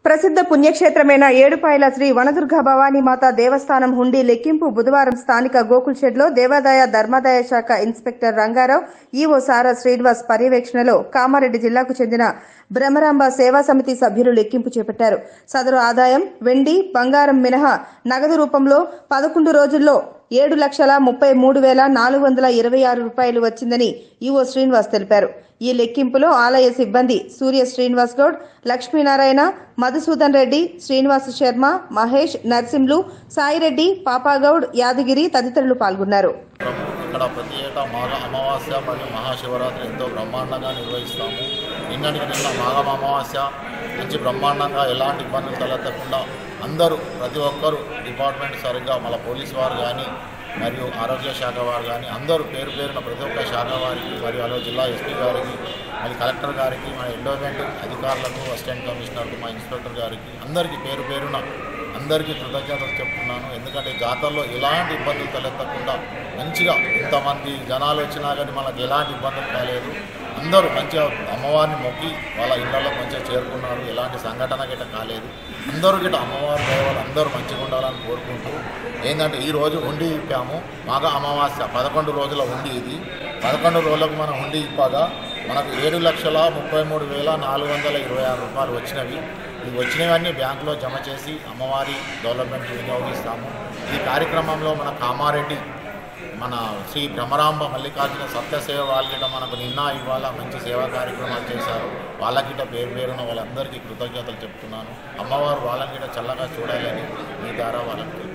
ప్రసిద్ధ పుణ్యక్షేత్రమైన ఏడుపాయల శ్రీ వనదుర్గ భవానీ మాత దేవస్థానం హుండీ లెక్కింపు బుధవారం స్థానిక గోకుల్ షెడ్లో దేవాదాయ ధర్మాదాయ శాఖ ఇన్స్పెక్టర్ రంగారావు ఈవో సారా శ్రీనివాస్ పర్యవేక్షణలో కామారెడ్డి జిల్లాకు చెందిన బ్రహ్మరాంబ సేవా సమితి సభ్యులు లెక్కింపు చేపట్టారు సదరు ఆదాయం వెండి బంగారం మినహా నగదు రూపంలో పదకొండు రోజుల్లో ఏడు లక్షల ముప్పై మూడు వేల నాలుగు వందల ఇరవై ఆరు రూపాయలు వచ్చిందని ఈవో శ్రీనివాస్ తెలిపారు ఈ లెక్కింపులో ఆలయ సిబ్బంది సూర్య శ్రీనివాస్ గౌడ్ లక్ష్మీనారాయణ మధుసూదన్ రెడ్డి శ్రీనివాస్ శర్మ మహేష్ నర్సింలు సాయిరెడ్డి పాపాగౌడ్ యాదగిరి తదితరులు పాల్గొన్నారు ఇక్కడ ప్రతి ఏటా మాఘ అమావాస్య మరియు మహాశివరాత్రి ఎంతో బ్రహ్మాండంగా నిర్వహిస్తాము నిన్నటికి నిన్న మాఘం అమావాస్య మంచి బ్రహ్మాండంగా ఎలాంటి ఇబ్బందులు తలెత్తకుండా అందరూ ప్రతి ఒక్కరూ డిపార్ట్మెంట్ సరిగ్గా మన పోలీస్ వారు కానీ మరియు ఆరోగ్య శాఖ వారు కానీ అందరూ పేరు పేరున ప్రతి ఒక్క శాఖ వారికి మరియు అలా జిల్లా ఎస్పీ గారికి మరి కలెక్టర్ గారికి మన ఎండోమెంట్ అధికారులకు అసిస్టెంట్ కమిషనర్కు మా ఇన్స్పెక్టర్ గారికి అందరికీ పేరు పేరున అందరికీ కృతజ్ఞతలు చెప్తున్నాను ఎందుకంటే జాతరలో ఎలాంటి ఇబ్బందులు తలెత్తకుండా మంచిగా ఇంతమంది జనాలు వచ్చినా కానీ మనకు ఎలాంటి ఇబ్బందులు కాలేదు అందరూ మంచిగా అమ్మవారిని మొక్కి వాళ్ళ ఇళ్లలో మంచిగా చేరుకున్నారు ఎలాంటి సంఘటన గిట్ట కాలేదు అందరూ గిట్ట అమ్మవారి దేవాలు అందరూ మంచిగా ఉండాలని కోరుకుంటూ ఏంటంటే ఈ రోజు ఉండి ఇప్పాము మాఘ అమావాస్య పదకొండు రోజుల ఉండి ఇది పదకొండు రోజులకు మనం ఉండి ఇప్పగా మనకు ఏడు లక్షల ముప్పై మూడు వేల నాలుగు వందల ఇరవై ఆరు రూపాయలు వచ్చినవి ఇవి వచ్చినవన్నీ బ్యాంకులో జమ చేసి అమ్మవారి డెవలప్మెంట్ వినియోగిస్తాము ఈ కార్యక్రమంలో మన కామారెడ్డి మన శ్రీ భ్రమరాంబ మల్లికార్జున సత్యసేవ వాళ్ళకిట మనకు నిన్న ఇవాళ మంచి సేవా కార్యక్రమాలు చేశారు వాళ్ళకిట పేరు పేరున వాళ్ళందరికీ కృతజ్ఞతలు చెప్తున్నాను అమ్మవారు వాళ్ళకిట చల్లగా చూడాలని మీ ద్వారా వాళ్ళకి